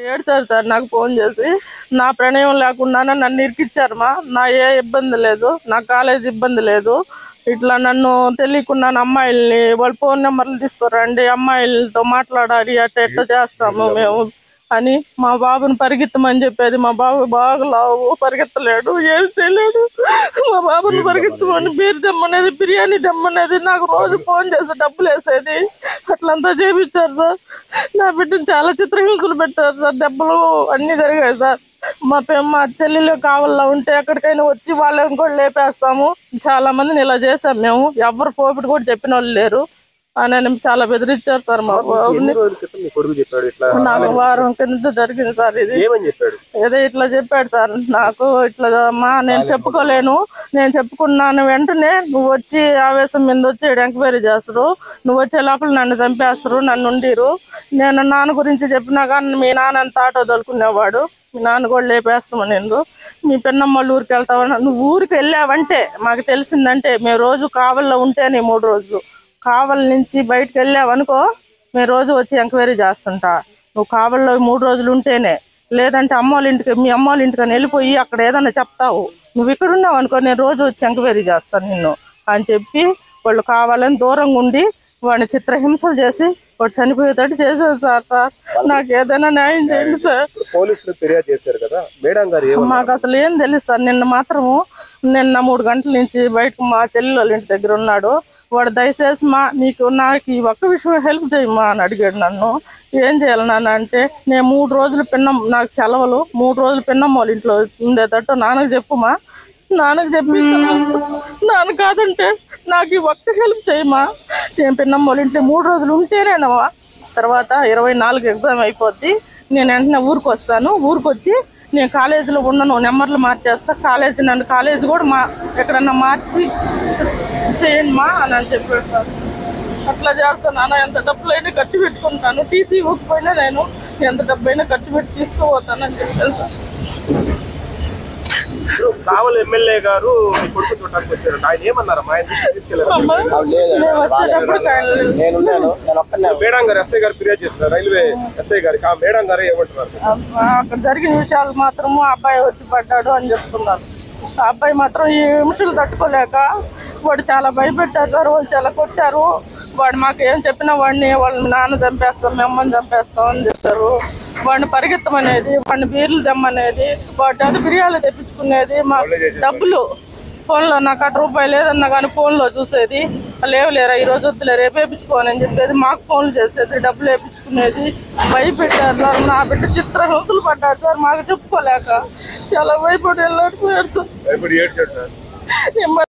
ఏడ్చారు సార్ నాకు ఫోన్ చేసి నా ప్రణయం లేకుండానే నన్ను ఇరికిచ్చారు మా నా ఏ ఇబ్బంది లేదు నా కాలేజ్ ఇబ్బంది లేదు ఇట్లా నన్ను తెలియకుండా నా అమ్మాయిల్ని వాళ్ళ ఫోన్ నెంబర్లు తీసుకురండి అమ్మాయిలతో మాట్లాడాలి అట్ట ఎట్ట చేస్తాము మేము అని మా బాబుని పరిగెత్తమని చెప్పేది మా బాబు బాగా లావు పరిగెత్తలేడు ఏం చేయలేడు మా బాబుని పరిగెత్తమని బీర్ తెమ్మనేది బిర్యానీ తెమ్మనేది నాకు రోజు ఫోన్ చేసి డబ్బులు వేసేది అట్లంతా చేపించారు సార్ నా బిడ్డను చాలా చిత్రహింసలు పెట్టారు సార్ దెబ్బలు అన్నీ జరిగాయి సార్ మా పె మా చెల్లెలు కావాలా ఉంటే ఎక్కడికైనా వచ్చి వాళ్ళని కూడా లేపేస్తాము చాలా మందిని ఇలా చేసాం మేము ఎవరు పోపిటి కూడా చెప్పిన వాళ్ళు లేరు అని చాలా బెదిరించారు సార్ మా బాబుని ఎన్ని రోజుల క్రితం మీ కొడుకు చెప్పాడు ఇట్లా నాకు వారం కింద జరిగింది సార్ ఇది ఏమని చెప్పాడు ఏదో ఇట్లా చెప్పాడు సార్ నాకు ఇట్లా అమ్మా నేను చెప్పుకోలేను నేను చెప్పుకున్నాను వెంటనే నువ్వు వచ్చి ఆవేశం మీద వచ్చి ఈడ ఎంక్వైరీ చేస్తారు నువ్వు వచ్చే లోపల నన్ను చంపేస్తారు నన్ను ఉండిరు నేను నాన్న గురించి చెప్పినా కానీ మీ నాన్న అంత ఆటో తోలుకునేవాడు మీ నాన్న కూడా లేపేస్తాము నేను మీ పెన్నమ్మ ఊరికి వెళ్తావు నువ్వు ఊరికి వెళ్ళావంటే మాకు తెలిసిందంటే మేము రోజు కావల్లో ఉంటేనే మూడు రోజులు కావల నుంచి బయటకు వెళ్ళావనుకో మేము రోజు వచ్చి ఎంక్వైరీ చేస్తుంటా నువ్వు కావల్లో మూడు రోజులు ఉంటేనే లేదంటే అమ్మోళ్ళ ఇంటికి మీ అమ్మోళ్ళ ఇంటికి అని వెళ్ళిపోయి అక్కడ ఏదైనా చెప్తావు నువ్వు ఇక్కడ ఉన్నావు అనుకో నేను రోజు వచ్చి ఎంక్వైరీ చేస్తాను నిన్ను అని చెప్పి వాళ్ళు కావాలని దూరంగా ఉండి వాడిని చిత్రహింసలు చేసి వాడు చనిపోయేటట్టు చేశారు సార్ సార్ నాకు ఏదైనా న్యాయం చేయండి సార్ ఇప్పుడు పోలీసులు ఫిర్యాదు చేశారు కదా మేడం గారు ఏమన్నారు మాకు అసలు ఏం తెలియదు సార్ నిన్న మాత్రము నిన్న మూడు గంటల నుంచి బయటకు మా చెల్లి వాళ్ళ ఇంటి దగ్గర ఉన్నాడు వాడు దయచేసి మా నీకు నాకు ఈ ఒక్క విషయం హెల్ప్ చేయమ్మా అని అడిగాడు నన్ను ఏం చేయాలి నాన్న అంటే నేను మూడు రోజులు పిన్నం నాకు సెలవులు మూడు రోజులు పిన్నమ్మ వాళ్ళ ఇంట్లో ఉండేటట్టు నాన్నకు చెప్పుమా నాన్నకు చెప్పిస్తాను నాన్న కాదంటే నాకు ఈ ఒక్క హెల్ప్ చేయమా నేను పిన్నమ్మ వాళ్ళ ఇంట్లో మూడు రోజులు ఉంటేనేనమ్మా తర్వాత ఇరవై నాలుగు ఎగ్జామ్ అయిపోద్ది నేను వెంటనే ఊరికి వస్తాను ఊరికి వచ్చి నేను కాలేజీలో ఉండను నెంబర్లు మార్చేస్తా కాలేజీ నన్ను కాలేజీ కూడా మా ఎక్కడన్నా మార్చి చేయండి మా అని అని చెప్పాడు సార్ అట్లా చేస్తాను నాన్న ఎంత డబ్బులైనా ఖర్చు పెట్టుకుంటాను టీసీ ఇవ్వకపోయినా నేను ఎంత డబ్బైనా ఖర్చు పెట్టి తీసుకుపోతానని చెప్పాను సార్ ఇప్పుడు కావలి ఎమ్మెల్యే గారు మీ కొడుకు చూడటానికి వచ్చారు ఆయన ఏమన్నారు మా ఆయన దృష్టికి తీసుకెళ్లారు అమ్మ నేను వచ్చేటప్పుడు కాయలు నేనున్నాను నేను ఒక్కనే మేడం గారు ఎస్ఐ గారు ఫిర్యాదు చేస్తున్నారు రైల్వే ఎస్ఐ గారికి ఆ మేడం గారు ఏమంటున్నారు అబ్బా, అక్కడ జరిగిన విషయాలు మాత్రము ఆ అబ్బాయి వచ్చి పడ్డాడు అని చెప్తున్నారు ఆ అబ్బాయి మాత్రం ఈ హింసలు తట్టుకోలేక వాడు చాలా భయపెట్టారు సార్ వాళ్ళు చాలా కొట్టారు వాడు మాకు ఏం చెప్పినా వాడిని వాళ్ళ నాన్న చంపేస్తాం మీ అమ్మని చంపేస్తాం అని చెప్పారు వాడిని పరిగెత్తమనేది వాడిని బీర్లు తెమ్మనేది వాడి చేత బిర్యాలు తెప్పించుకునేది మా డబ్బులు ఫోన్లో నాకు అటు రూపాయలు లేదన్నా కానీ ఫోన్లో చూసేది లేవు లేరా ఈ రోజు వద్దులే రేపు వేయించుకోని అని చెప్పేది మాకు ఫోన్లు చేసేది డబ్బులు వేయించుకునేది భయపెట్టారు సార్ నా బిడ్డ చిత్ర హింసలు పడ్డాడు సార్ మాకు చెప్పుకోలేక చాలా భయపడి వెళ్ళాడు సార్ ఇప్పుడు ఏడ్చాడు సార్ నేను